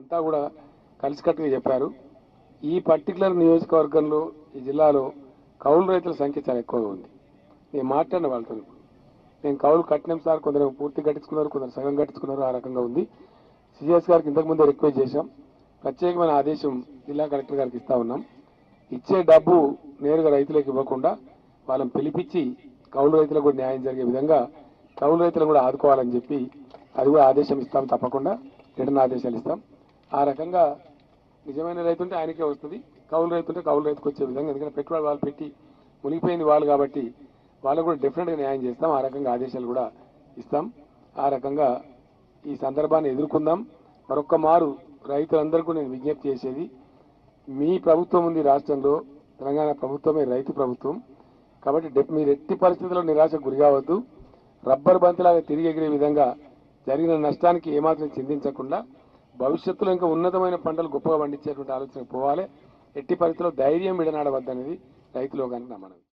అంతా కూడా కలిసికట్టుగా చెప్పారు ఈ పర్టికులర్ నియోజకవర్గంలో ఈ జిల్లాలో కౌలు రైతుల సంఖ్య చాలా ఎక్కువగా ఉంది నేను మాట్లాడిన వాళ్ళతో ఇప్పుడు. నేను కౌలు కట్టినాం సార్ కొందరు పూర్తి కట్టించుకున్నారు కొందరు సగం కట్టించుకున్నారు ఆ రకంగా ఉంది సిఎస్ గారికి ఇంతకు ముందే రిక్వెస్ట్ చేశాం ప్రత్యేకమైన ఆదేశం జిల్లా కలెక్టర్ గారికి ఇస్తా ఉన్నాం ఇచ్చే డబ్బు నేరుగా రైతులకు ఇవ్వకుండా వాళ్ళని పిలిపించి కౌలు రైతులకు కూడా న్యాయం జరిగే విధంగా కౌలు రైతులను కూడా ఆదుకోవాలని చెప్పి అది కూడా ఆదేశం ఇస్తాం తప్పకుండా రిటర్న్ ఆదేశాలు ఇస్తాం ఆ రకంగా నిజమైన రైతు ఉంటే ఆయనకే వస్తుంది కౌలు రైతు ఉంటే కౌలు రైతుకు వచ్చే విధంగా ఎందుకంటే పెట్టుబడి వాళ్ళు పెట్టి మునిగిపోయింది వాళ్ళు కాబట్టి వాళ్ళకు కూడా డెఫినెట్గా న్యాయం చేస్తాం ఆ రకంగా ఆదేశాలు కూడా ఇస్తాం ఆ రకంగా ఈ సందర్భాన్ని ఎదుర్కొందాం మరొక్క మారు రైతులందరికీ నేను విజ్ఞప్తి చేసేది మీ ప్రభుత్వం ఉంది రాష్ట్రంలో తెలంగాణ ప్రభుత్వమే రైతు ప్రభుత్వం కాబట్టి డెఫ్- మీరు ఎట్టి పరిస్థితుల్లో నిరాశకు గురి కావద్దు రబ్బర్ బంతిలాగా తిరిగి ఎగిరే విధంగా జరిగిన నష్టానికి ఏమాత్రం చింతించకుండా భవిష్యత్తులో ఇంకా ఉన్నతమైన పంటలు గొప్పగా పండించేటువంటి ఆలోచన పోవాలి ఎట్టి పరిస్థితుల్లో ధైర్యం విడనాడవద్దనేది రైతులో కానీ నా మనవి